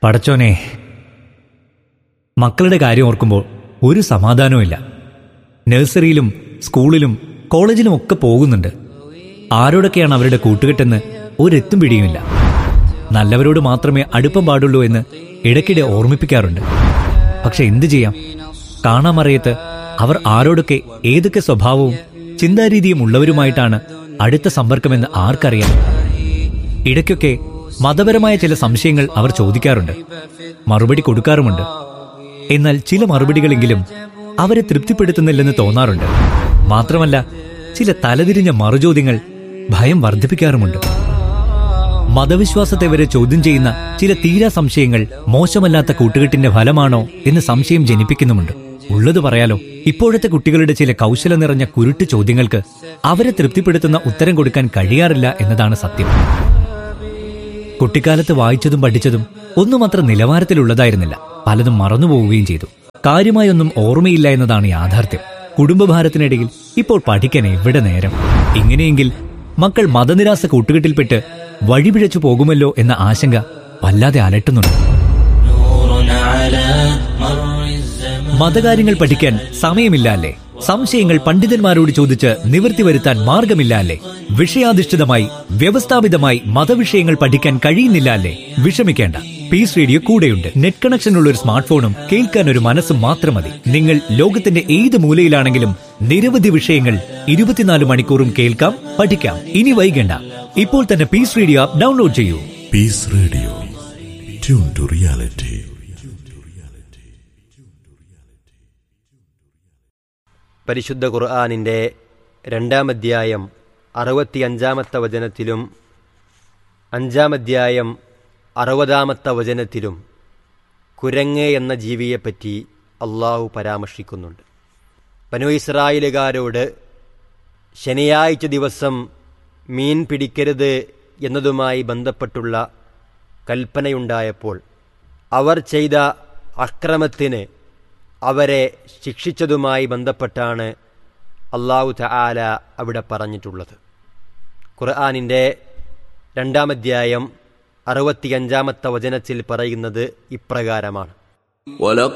പടച്ചോനെ മക്കളുടെ കാര്യം ഓർക്കുമ്പോൾ ഒരു സമാധാനവുമില്ല നഴ്സറിയിലും സ്കൂളിലും കോളേജിലും ഒക്കെ പോകുന്നുണ്ട് ആരോടൊക്കെയാണ് അവരുടെ കൂട്ടുകെട്ടെന്ന് ഒരെത്തും പിടിയുമില്ല നല്ലവരോട് മാത്രമേ അടുപ്പം പാടുള്ളൂ എന്ന് ഇടയ്ക്കിടെ ഓർമ്മിപ്പിക്കാറുണ്ട് പക്ഷെ എന്തു ചെയ്യാം കാണാമറിയത്ത് അവർ ആരോടൊക്കെ ഏതൊക്കെ സ്വഭാവവും ചിന്താരീതിയും ഉള്ളവരുമായിട്ടാണ് അടുത്ത സമ്പർക്കമെന്ന് ആർക്കറിയാം ഇടയ്ക്കൊക്കെ മതപരമായ ചില സംശയങ്ങൾ അവർ ചോദിക്കാറുണ്ട് മറുപടി കൊടുക്കാറുമുണ്ട് എന്നാൽ ചില മറുപടികളെങ്കിലും അവരെ തൃപ്തിപ്പെടുത്തുന്നില്ലെന്ന് തോന്നാറുണ്ട് മാത്രമല്ല ചില തലതിരിഞ്ഞ മറുചോദ്യങ്ങൾ ഭയം വർദ്ധിപ്പിക്കാറുമുണ്ട് മതവിശ്വാസത്തെ വരെ ചോദ്യം ചെയ്യുന്ന ചില തീരാ സംശയങ്ങൾ മോശമല്ലാത്ത കൂട്ടുകെട്ടിന്റെ ഫലമാണോ എന്ന് സംശയം ജനിപ്പിക്കുന്നുമുണ്ട് ഉള്ളത് പറയാലോ ഇപ്പോഴത്തെ കുട്ടികളുടെ ചില കൗശലം നിറഞ്ഞ കുരുട്ട് ചോദ്യങ്ങൾക്ക് അവരെ തൃപ്തിപ്പെടുത്തുന്ന ഉത്തരം കൊടുക്കാൻ കഴിയാറില്ല എന്നതാണ് സത്യം കുട്ടിക്കാലത്ത് വായിച്ചതും പഠിച്ചതും ഒന്നും അത്ര നിലവാരത്തിലുള്ളതായിരുന്നില്ല പലതും മറന്നുപോവുകയും ചെയ്തു കാര്യമായൊന്നും ഓർമ്മയില്ല എന്നതാണ് യാഥാർത്ഥ്യം കുടുംബഭാരത്തിനിടയിൽ ഇപ്പോൾ പഠിക്കാൻ എവിടെ നേരം ഇങ്ങനെയെങ്കിൽ മക്കൾ മതനിരാസ കൂട്ടുകെട്ടിൽപ്പെട്ട് വഴിപിഴച്ചു പോകുമല്ലോ എന്ന ആശങ്ക വല്ലാതെ അലട്ടുന്നുണ്ട് മതകാര്യങ്ങൾ പഠിക്കാൻ സമയമില്ല അല്ലേ സംശയങ്ങൾ പണ്ഡിതന്മാരോട് ചോദിച്ച് നിവൃത്തി വരുത്താൻ മാർഗമില്ല അല്ലേ വിഷയാധിഷ്ഠിതമായി വ്യവസ്ഥാപിതമായി മതവിഷയങ്ങൾ പഠിക്കാൻ കഴിയുന്നില്ല അല്ലേ വിഷമിക്കേണ്ട പീസ് റേഡിയോ കൂടെയുണ്ട് നെറ്റ് കണക്ഷൻ ഉള്ള ഒരു സ്മാർട്ട് ഫോണും കേൾക്കാൻ ഒരു മനസ്സും മാത്രം മതി നിങ്ങൾ ലോകത്തിന്റെ ഏത് മൂലയിലാണെങ്കിലും നിരവധി വിഷയങ്ങൾ ഇരുപത്തിനാല് മണിക്കൂറും കേൾക്കാം പഠിക്കാം ഇനി വൈകേണ്ട ഇപ്പോൾ തന്നെ പീസ് റേഡിയോ ആപ്പ് ഡൗൺലോഡ് ചെയ്യൂ peace radio tune to reality പരിശുദ്ധ ഖുർആാനിൻ്റെ രണ്ടാം അധ്യായം അറുപത്തിയഞ്ചാമത്തെ വചനത്തിലും അഞ്ചാം അധ്യായം അറുപതാമത്തെ വചനത്തിലും കുരങ്ങ് എന്ന ജീവിയെപ്പറ്റി അള്ളാഹു പരാമർശിക്കുന്നുണ്ട് ബനു ഇസ്രായേലുകാരോട് ശനിയാഴ്ച ദിവസം മീൻ പിടിക്കരുത് എന്നതുമായി ബന്ധപ്പെട്ടുള്ള കൽപ്പനയുണ്ടായപ്പോൾ അവർ ചെയ്ത അക്രമത്തിന് അവരെ ശിക്ഷിച്ചതുമായി ബന്ധപ്പെട്ടാണ് അള്ളാഹു തആല അവിടെ പറഞ്ഞിട്ടുള്ളത് ഖുർആാനിൻ്റെ രണ്ടാമധ്യായം അറുപത്തിയഞ്ചാമത്തെ വചനത്തിൽ പറയുന്നത് ഇപ്രകാരമാണ്